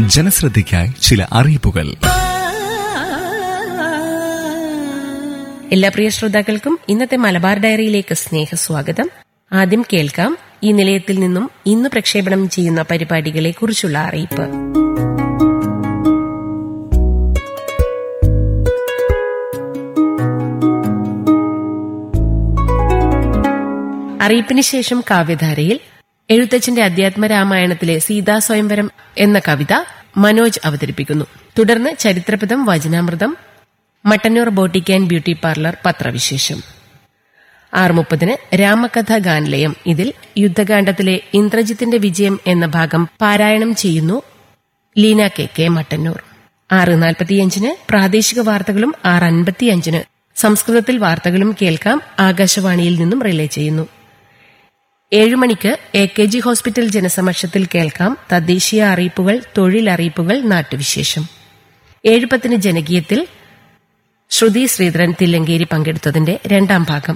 ജനശ്രദ്ധയ്ക്കായി ചില അറിയിപ്പുകൾ എല്ലാ പ്രിയ ശ്രോതാക്കൾക്കും ഇന്നത്തെ മലബാർ ഡയറിയിലേക്ക് സ്നേഹസ്വാഗതം ആദ്യം കേൾക്കാം ഈ നിലയത്തിൽ നിന്നും ഇന്ന് പ്രക്ഷേപണം ചെയ്യുന്ന പരിപാടികളെ കുറിച്ചുള്ള അറിയിപ്പ് അറിയിപ്പിന് ശേഷം കാവ്യധാരയിൽ എഴുത്തച്ഛന്റെ അധ്യാത്മ രാമായണത്തിലെ സീതാ സ്വയംവരം എന്ന കവിത മനോജ് അവതരിപ്പിക്കുന്നു തുടർന്ന് ചരിത്രപദം വചനാമൃതം Mattannur boutique and beauty parlour പത്രവിശേഷം ആറ് മുപ്പതിന് രാമകഥ ഗാനലയം ഇതിൽ യുദ്ധകാണ്ഡത്തിലെ ഇന്ദ്രജിത്തിന്റെ വിജയം എന്ന ഭാഗം പാരായണം ചെയ്യുന്നു ലീന കെ കെ മട്ടന്നൂർ ആറ് നാൽപ്പത്തിയഞ്ചിന് പ്രാദേശിക വാർത്തകളും ആറ് അൻപത്തിയഞ്ചിന് സംസ്കൃതത്തിൽ വാർത്തകളും കേൾക്കാം ആകാശവാണിയിൽ നിന്നും റിലേ ചെയ്യുന്നു ഏഴു മണിക്ക് എ കെ ജി ഹോസ്പിറ്റൽ ജനസമക്ഷത്തിൽ കേൾക്കാം തദ്ദേശീയ അറിയിപ്പുകൾ തൊഴിലറിയിപ്പുകൾ നാട്ടുവിശേഷം ഏഴ് പത്തിന് ജനകീയത്തിൽ ശ്രുതി ശ്രീധരൻ തില്ലങ്കേരി പങ്കെടുത്തതിന്റെ രണ്ടാം ഭാഗം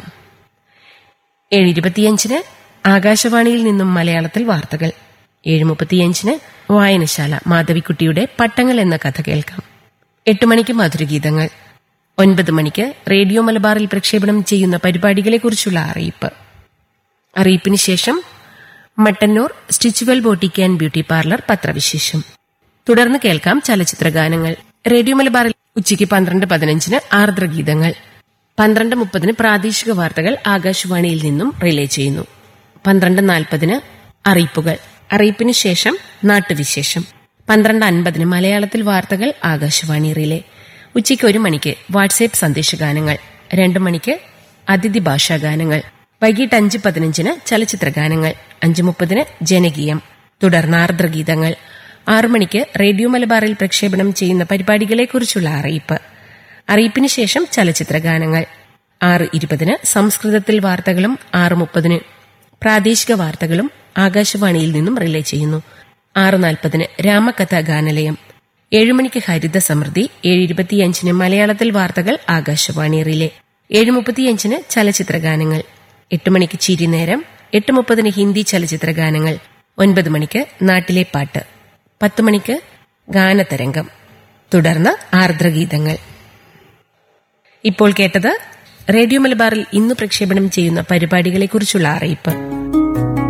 ഏഴ് ഇരുപത്തിയഞ്ചിന് ആകാശവാണിയിൽ നിന്നും മലയാളത്തിൽ വാർത്തകൾ ഏഴ് മുപ്പത്തിയഞ്ചിന് വായനശാല മാധവിക്കുട്ടിയുടെ പട്ടങ്ങൾ എന്ന കഥ കേൾക്കാം എട്ട് മണിക്ക് മധുരഗീതങ്ങൾ ഒൻപത് മണിക്ക് റേഡിയോ മലബാറിൽ പ്രക്ഷേപണം ചെയ്യുന്ന പരിപാടികളെക്കുറിച്ചുള്ള അറിയിപ്പ് അറിയിപ്പിന് ശേഷം Mattannur Stitchwell boutique and beauty parlour പത്രവിശേഷം തുടർന്ന് കേൾക്കാം ചലച്ചിത്ര ഗാനങ്ങൾ റേഡിയോ മലബാറിൽ ഉച്ചയ്ക്ക് പന്ത്രണ്ട് പതിനഞ്ചിന് ആർദ്രഗീതങ്ങൾ പന്ത്രണ്ട് മുപ്പതിന് പ്രാദേശിക വാർത്തകൾ ആകാശവാണിയിൽ നിന്നും റിലേ ചെയ്യുന്നു പന്ത്രണ്ട് നാൽപ്പതിന് അറിയിപ്പുകൾ അറിയിപ്പിന് ശേഷം നാട്ടുവിശേഷം പന്ത്രണ്ട് അൻപതിന് മലയാളത്തിൽ വാർത്തകൾ ആകാശവാണി റിലേ ഉച്ചയ്ക്ക് ഒരു മണിക്ക് വാട്സ്ആപ്പ് സന്ദേശഗാനങ്ങൾ രണ്ട് മണിക്ക് അതിഥി ഭാഷാ ഗാനങ്ങൾ വൈകിട്ട് അഞ്ച് പതിനഞ്ചിന് ചലച്ചിത്ര ഗാനങ്ങൾ അഞ്ച് മുപ്പതിന് ജനകീയം തുടർന്ന് ആർദ്രഗീതങ്ങൾ ആറു മണിക്ക് റേഡിയോ മലബാറിൽ പ്രക്ഷേപണം ചെയ്യുന്ന പരിപാടികളെക്കുറിച്ചുള്ള അറിയിപ്പ് അറിയിപ്പിന് ശേഷം ചലച്ചിത്ര ഗാനങ്ങൾ ആറ് ഇരുപതിന് സംസ്കൃതത്തിൽ വാർത്തകളും ആറ് മുപ്പതിന് പ്രാദേശിക വാർത്തകളും ആകാശവാണിയിൽ നിന്നും റിലേ ചെയ്യുന്നു ആറ് നാൽപ്പതിന് രാമകഥ ഗാനലയം ഏഴുമണിക്ക് ഹരിത സമൃദ്ധി ഏഴ് ഇരുപത്തിയഞ്ചിന് മലയാളത്തിൽ വാർത്തകൾ ആകാശവാണി റിലേ ഏഴ് മുപ്പത്തിയഞ്ചിന് ചലച്ചിത്ര ഗാനങ്ങൾ എട്ട് മണിക്ക് ചിരിനേരം എട്ട് മുപ്പതിന് ഹിന്ദി ചലച്ചിത്ര ഗാനങ്ങൾ ഒൻപത് മണിക്ക് നാട്ടിലെ പാട്ട് പത്ത് മണിക്ക് ഗാനതരംഗം തുടർന്ന് ആർദ്രഗീതങ്ങൾ ഇപ്പോൾ കേട്ടത് റേഡിയോ മലബാറിൽ ഇന്ന് പ്രക്ഷേപണം ചെയ്യുന്ന പരിപാടികളെക്കുറിച്ചുള്ള അറിയിപ്പ്